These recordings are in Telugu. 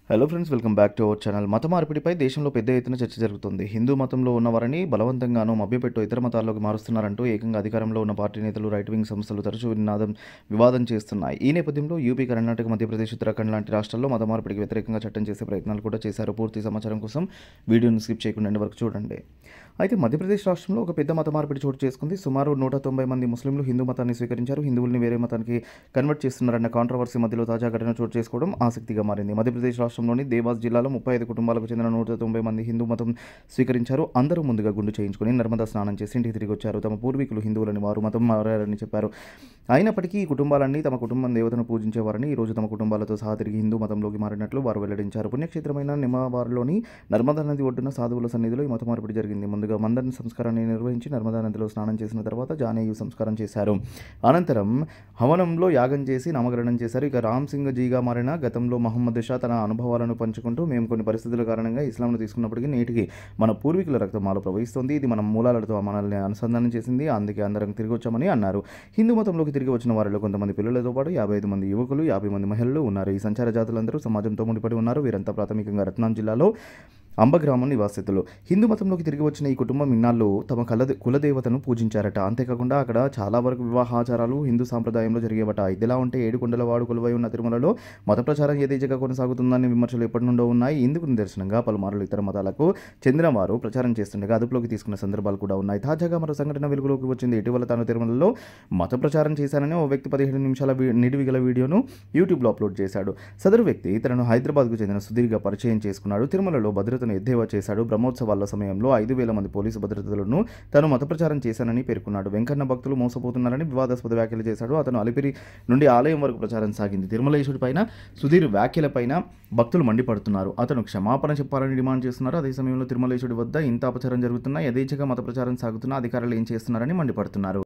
hello friends welcome back to our channel మత మార్పిడిపై దేశంలో పెద్ద ఎత్తున చర్చ జరుగుతుంది హిందూ మతంలో ఉన్నవారిని బలవంతంగానూ మభ్యపెట్టు ఇతర మతాల్లోకి మారుస్తున్నారంటూ ఏకంగా అధికారంలో ఉన్న పార్టీ నేతలు రైట్ వింగ్ సంస్థలు తరచూ వినాదం వివాదం చేస్తున్నాయి ఈ నేపథ్యంలో యూపీ కర్ణాటక మధ్యప్రదేశ్ ఉత్తరాఖండ్ లాంటి రాష్ట్రాల్లో మత మార్పిడికి వ్యతిరేకంగా చట్టం చేసే ప్రయత్నాలు కూడా చేశారు పూర్తి సమాచారం కోసం వీడియోను స్కిప్ చేయకుండా ఎండ్ వరకు చూడండి అయితే మధ్యప్రదేశ్ రాష్ట్రంలో ఒక పెద్ద మత మార్పిడి చోటు చేసుకుంది సుమారు నూట తొంభై మంది ముస్లింలు హిందూ మతాన్ని స్వీకరించారు హిందువుల్ని వేరే మతానికి కన్వర్ట్ చేస్తున్నారన్న కాంట్రవర్సీ మధ్యలో తాజా ఘటన చోటు చేసుకోవడం ఆసక్తిగా మారింది మధ్యప్రదేశ్ రాష్ట్రంలోని దేవాస్ జిల్లాలో ముప్పై ఐదు కుటుంబాలకు చెందిన నూట తొంభై మంది హిందూ మతం స్వీకరించారు అందరూ ముందుగా గుండు చేయించుకుని నర్మదా స్నానం చేసి ఇంటికి తిరిగి వచ్చారు తమ పూర్వీకులు హిందువులని వారు మతం మారారని చెప్పారు అయినప్పటికీ ఈ కుటుంబాలన్నీ తమ కుటుంబం దేవతను పూజించేవారని ఈ రోజు తమ కుటుంబాలతో సహా తిరిగి హిందూ మతంలోకి మారినట్లు వారు వెల్లడించారు పుణ్యక్షేత్రమైన నిమ్మవారిలోని నర్మదా నది ఒడ్డున సాధువుల సన్నిధిలో ఈ మత మార్పిడి జరిగింది ముందుగా మందన్ సంస్కారాన్ని నిర్వహించి నర్మదా నదిలో స్నానం చేసిన తర్వాత జానేయు సంస్కారం చేశారు అనంతరం హవనంలో యాగం చేసి నామకరణం చేశారు ఇక రామ్ సింగ్ జీగా మారిన గతంలో మహమ్మద్ షా తన అనుభవాలను పంచుకుంటూ మేము కొన్ని పరిస్థితుల కారణంగా ఇస్లాంను తీసుకున్నప్పటికీ నేటికి మన పూర్వీకుల రక్తం మాలో ప్రవహిస్తోంది ఇది మన మూలాలతో మనల్ని అనుసంధానం చేసింది అందుకే అందరం తిరిగి వచ్చామని అన్నారు హిందూ మతంలోకి తిరిగి వచ్చిన వారిలో కొంతమంది పిల్లలతో పాటు యాభై ఐదు మంది యువకులు యాభై మంది మహిళలు ఉన్నారు ఈ సంచార జాతులందరూ సమాజంతో ముడిపడి ఉన్నారు వీరంతా ప్రాథమికంగా రత్నాం జిల్లాలో అంబగ్రామం నివాసితులు హిందూ మతంలోకి తిరిగి వచ్చిన ఈ కుటుంబం ఇన్నాళ్ళు తమ కల కులదేవతను పూజించారట అంతేకాకుండా అక్కడ చాలా వరకు వివాహాచారాలు హిందూ సాంప్రదాయంలో జరిగేవట ఇదిలా ఉంటే ఏడు కొండల వాడు కొలువై ఉన్న తిరుమలలో మత ప్రచారం యథేచ్ఛగా కొనసాగుతుందనే విమర్శలు ఎప్పటి నుండో ఉన్నాయి ఇందుకు నిదర్శనంగా పలుమార్లు ఇతర మతాలకు చెందిన వారు ప్రచారం చేస్తుండగా అదుపులోకి తీసుకున్న సందర్భాలు కూడా ఉన్నాయి తాజాగా మరో సంఘటన వెలుగులోకి వచ్చింది ఇటీవల తాను తిరుమలలో మత ప్రచారం చేశానని ఓ వ్యక్తి పదిహేడు నిమిషాల వీ- నిడివి గల వీడియోను యూట్యూబ్లో అప్లోడ్ చేశాడు సదరు వ్యక్తి తనను హైదరాబాద్కు చెందిన సుదీర్ఘ పరిచయం చేసుకున్నాడు తిరుమలలో భద్రతను ఎద్దేవా చేశాడు బ్రహ్మోత్సవాల సమయంలో ఐదు వేల మంది పోలీసు భద్రతలను తాను మత ప్రచారం చేశానని పేర్కొన్నాడు వెంకన్న భక్తులు మోసపోతున్నారని వివాదాస్పద వ్యాఖ్యలు చేశాడు అతను అలిపిరి నుండి ఆలయం వరకు ప్రచారం సాగింది తిరుమలేశ్వరి పైన సుధీర్ వ్యాఖ్యలపైన భక్తులు మండిపడుతున్నారు అతను క్షమాపణ చెప్పాలని డిమాండ్ చేస్తున్నారు అదే సమయంలో తిరుమలేశ్వరి వద్ద ఇంత అపచారం జరుగుతున్నా యథేచ్ఛగా మత ప్రచారం సాగుతున్నా అధికారులు ఏం చేస్తున్నారని మండిపడుతున్నారు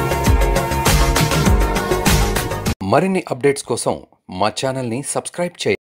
మరిన్ని అప్డేట్స్ కోసం మా ఛానల్ని సబ్స్క్రైబ్ చేయండి